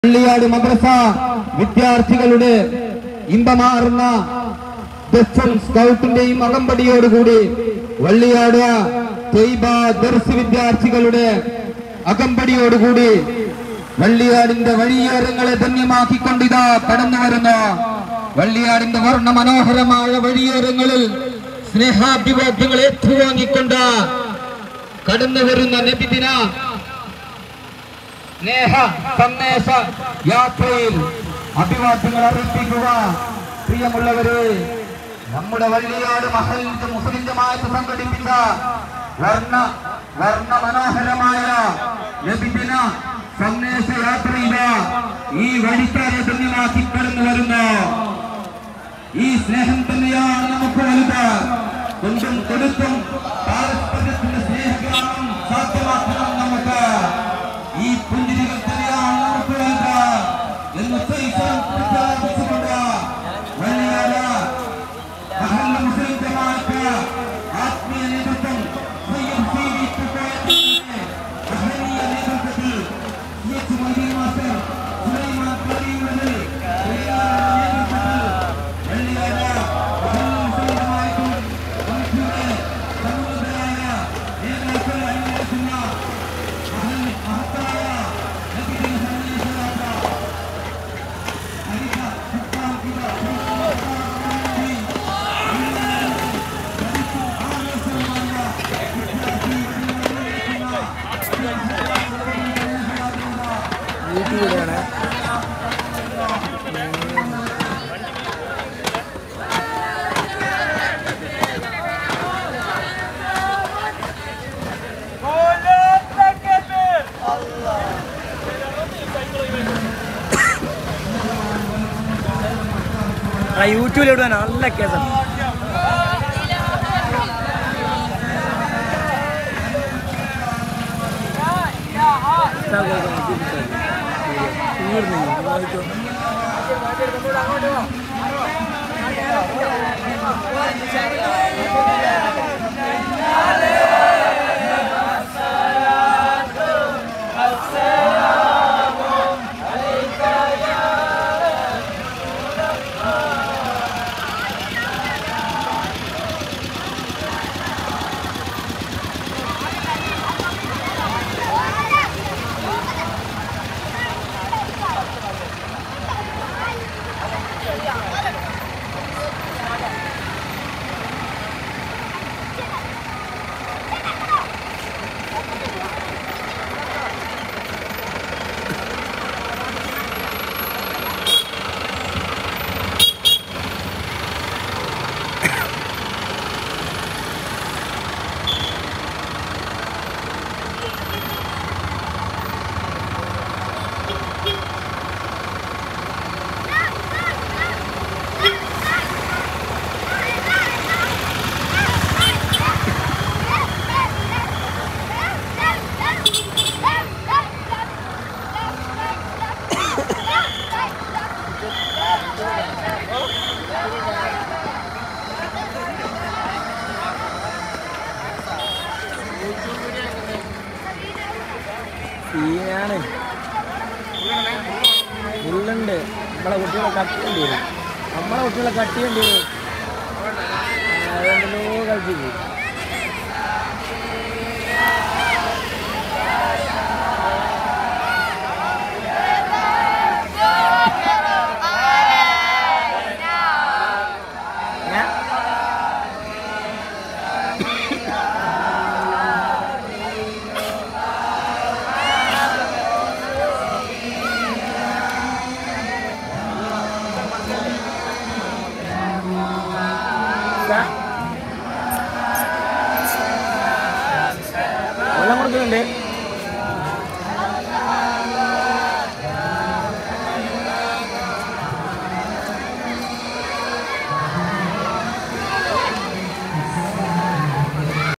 പള്ളിയാട് മദ്രസ വിദ്യാർത്ഥികളുടെ ഇമ്പമാർന്ന ദഫും സ്കൗട്ടിന്റെയും അകമ്പടിയോടുകൂടി വള്ളിയാട് തെയ്ബ ദർസ് വിദ്യാർത്ഥികളുടെ അകമ്പടിയോടുകൂടി വള്ളിയാടിന്റെ വഴിയോരങ്ങളെ ധന്യമാക്കിക്കൊണ്ട് ഇതാ കടന്നു വരുന്നു വള്ളിയാടിന്റെ വർണ്ണ മനോഹരമായ വഴിയോരങ്ങളിൽ സ്നേഹാഭിവാദ്യങ്ങൾ ഏറ്റുവാങ്ങിക്കൊണ്ട് കടന്നു വരുന്ന നബിദിന സ്നേഹ സന്ദേശ യാത്രയിൽ അഭിവാദ്യങ്ങൾ അർപ്പിക്കുക പ്രിയമുള്ളവരെ നമ്മുടെ വള്ളിയാട് മഹൽ മുസ്ലിം ജമാഅത്ത് സംഘടിപ്പിച്ച വർണ്ണ വർണ്ണ മനോഹരമായ ലഭിദിന സന്ദേശ യാത്രയില ഈ വഴിക്കാരെ ധന്യമാക്കി കടന്നു വരുന്നു ഈ സ്നേഹം തന്നെയാണ് നമുക്ക് വലുത് കൊണ്ടും കൊടുത്തും പാരസ്പര്യത്തിന്റെ സ്നേഹഗ്രാമം സാധ്യമാക്കണം നമുക്ക് ഈ പുഞ്ചിരികൾ തന്നെയാണ് നമുക്ക് വലുത് എന്ന് സൈസം പ്രഖ്യാപിച്ചുകൊണ്ട് വലിയ മഹല്ല മുസ്ലിം ജമാഅത്ത് ആത്മീയ നേതൃത്വം സയ്യിദ് സി വി കുപ്പായത്തിന്റെ മഹനീയ നേതൃത്വത്തിൽ C H Moideen master Sulaiman കളിയുടെ നേതൃത്വത്തിൽ വെള്ളിയാഴ്ച മഹല്ല മുസ്ലിം ജമാഅത്തും കമ്മിറ്റിയുടെ സമുന്നതരായ നേതാക്കൾ അണിനിരക്കുന്ന മഹൽ മഹത്തായ നബിദിന സന്ദേശയാത്ര ഹരിത സുൽത്താൻ യൂട്യൂബിലാണ് ആ യൂട്യൂബിൽ ഇടുവാൻ നല്ല കേസാണ് സീനാണ് ഫുള്ളുണ്ട് നമ്മളെ കുട്ടികളെ കട്ട് ചെയ്യേണ്ടി വരും നമ്മളെ കുട്ടികളെ കട്ട് ചെയ്യേണ്ടി വരും അതുകൊണ്ടല്ലോ കളിച്ചിട്ട് ഞാൻ വെള്ളം കൊടുക്കുന്നുണ്ട്